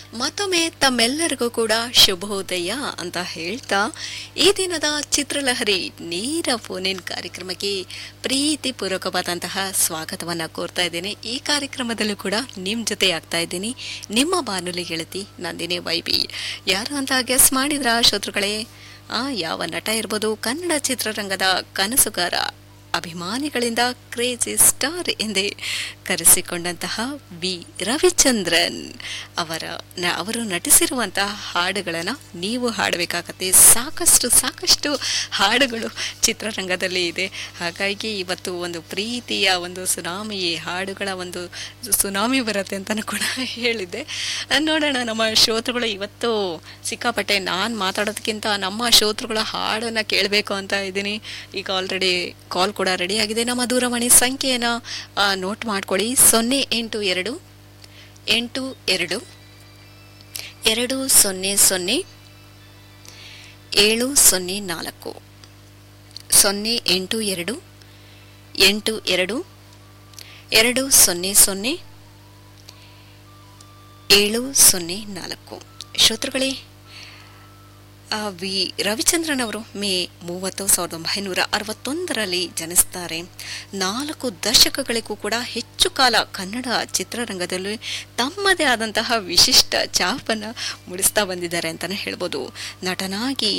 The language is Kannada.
ಮತ್ತೊಮ್ಮೆ ತಮ್ಮೆಲ್ಲರಿಗೂ ಕೂಡ ಶುಭೋದಯ ಅಂತ ಹೇಳ್ತಾ ಈ ದಿನದ ಚಿತ್ರಲಹರಿ ನೇರ ಫೋನಿನ್ ಕಾರ್ಯಕ್ರಮಕ್ಕೆ ಪ್ರೀತಿಪೂರ್ವಕವಾದಂತಹ ಸ್ವಾಗತವನ್ನ ಕೋರ್ತಾ ಇದ್ದೇನೆ ಈ ಕಾರ್ಯಕ್ರಮದಲ್ಲೂ ಕೂಡ ನಿಮ್ ಜೊತೆ ಆಗ್ತಾ ಇದ್ದೀನಿ ನಿಮ್ಮ ಬಾನುಲಿ ಗೆಳತಿ ನಂದಿನಿ ವೈಬಿ ಯಾರು ಅಂತ ಗೆಸ್ ಮಾಡಿದ್ರ ಶ್ರೋತೃಗಳೇ ಆ ಯಾವ ನಟ ಇರ್ಬೋದು ಕನ್ನಡ ಚಿತ್ರರಂಗದ ಕನಸುಗಾರ ಅಭಿಮಾನಿಗಳಿಂದ ಕ್ರೇಜಿ ಸ್ಟಾರ್ ಎಂದೇ ಕರೆಸಿಕೊಂಡಂತಹ ವಿ ರವಿಚಂದ್ರನ್ ಅವರ ನ- ಅವರು ನಟಿಸಿರುವಂತಹ ಹಾಡುಗಳನ್ನು ನೀವು ಹಾಡಬೇಕಾಗತ್ತೆ ಸಾಕಷ್ಟು ಸಾಕಷ್ಟು ಹಾಡುಗಳು ಚಿತ್ರರಂಗದಲ್ಲಿ ಇದೆ ಹಾಗಾಗಿ ಇವತ್ತು ಒಂದು ಪ್ರೀತಿಯ ಒಂದು ಸುನಾಮಿ ಹಾಡುಗಳ ಒಂದು ಸುನಾಮಿ ಬರುತ್ತೆ ಅಂತಲೂ ಕೂಡ ಹೇಳಿದ್ದೆ ನೋಡೋಣ ನಮ್ಮ ಶ್ರೋತೃಗಳು ಇವತ್ತು ಸಿಕ್ಕಾಪಟ್ಟೆ ನಾನು ಮಾತಾಡೋದಕ್ಕಿಂತ ನಮ್ಮ ಶ್ರೋತೃಗಳ ಹಾಡನ್ನು ಕೇಳಬೇಕು ಅಂತ ಇದ್ದೀನಿ ಈಗ ಆಲ್ರೆಡಿ ಕಾಲ್ ಕೂಡ ರೆಡಿ ಆಗಿದೆ ನಮ್ಮ ದೂರವಾಣಿ ಸಂಖ್ಯೆಯನ್ನು ನೋಟ್ ಮಾಡ್ಕೊಳ್ಳಿ ಸೊನ್ನೆ ಎಂಟು ಎರಡು ಎಂಟು ಎರಡು ಎರಡು ಸೊನ್ನೆ ಸೊನ್ನೆ ಏಳು ಸೊನ್ನೆ ನಾಲ್ಕು ಸೊನ್ನೆ ಎಂಟು ಎರಡು ಎಂಟು ಎರಡು ಎರಡು ಸೊನ್ನೆ ಸೊನ್ನೆ ಏಳು ಸೊನ್ನೆ ನಾಲ್ಕು ಶ್ರೋತೃಗಳೇ ಆ, ವಿ ರವಿಚಂದ್ರನ್ ಅವರು ಮೇ ಮೂವತ್ತು ಸಾವಿರದ ಒಂಬೈನೂರ ಅರವತ್ತೊಂದರಲ್ಲಿ ಜನಿಸ್ತಾರೆ ನಾಲ್ಕು ದಶಕಗಳಿಗೂ ಕೂಡ ಹೆಚ್ಚು ಕಾಲ ಕನ್ನಡ ಚಿತ್ರರಂಗದಲ್ಲಿ ತಮ್ಮದೇ ಆದಂತಹ ವಿಶಿಷ್ಟ ಛಾಪನ್ನು ಮೂಡಿಸ್ತಾ ಬಂದಿದ್ದಾರೆ ಅಂತಲೇ ಹೇಳ್ಬೋದು ನಟನಾಗಿ